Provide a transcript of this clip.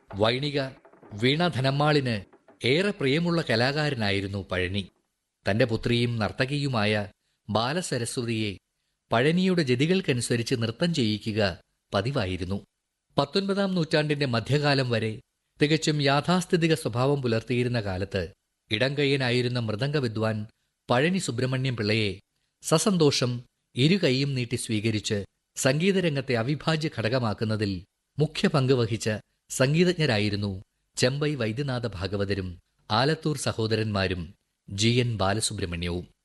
വൈണിക വീണ ധനമ്മാളിന് ഏറെ പ്രിയമുള്ള കലാകാരനായിരുന്നു പഴനി തന്റെ പുത്രിയും നർത്തകിയുമായ ബാലസരസ്വതിയെ പഴനിയുടെ ജതികൾക്കനുസരിച്ച് നൃത്തം ചെയ്യിക്കുക പതിവായിരുന്നു പത്തൊൻപതാം നൂറ്റാണ്ടിന്റെ മധ്യകാലം വരെ തികച്ചും യാഥാസ്ഥിതിക സ്വഭാവം പുലർത്തിയിരുന്ന കാലത്ത് ഇടംകയ്യനായിരുന്ന മൃദംഗ വിദ്വാൻ പഴനി സുബ്രഹ്മണ്യം പിള്ളയെ സസന്തോഷം ഇരു കൈയും നീട്ടി സ്വീകരിച്ച് സംഗീതരംഗത്തെ അവിഭാജ്യ ഘടകമാക്കുന്നതിൽ മുഖ്യ പങ്ക് വഹിച്ച സംഗീതജ്ഞരായിരുന്നു ചെമ്പൈ വൈദ്യനാഥ ഭാഗവതരും ആലത്തൂർ സഹോദരന്മാരും ജി എൻ ബാലസുബ്രഹ്മണ്യവും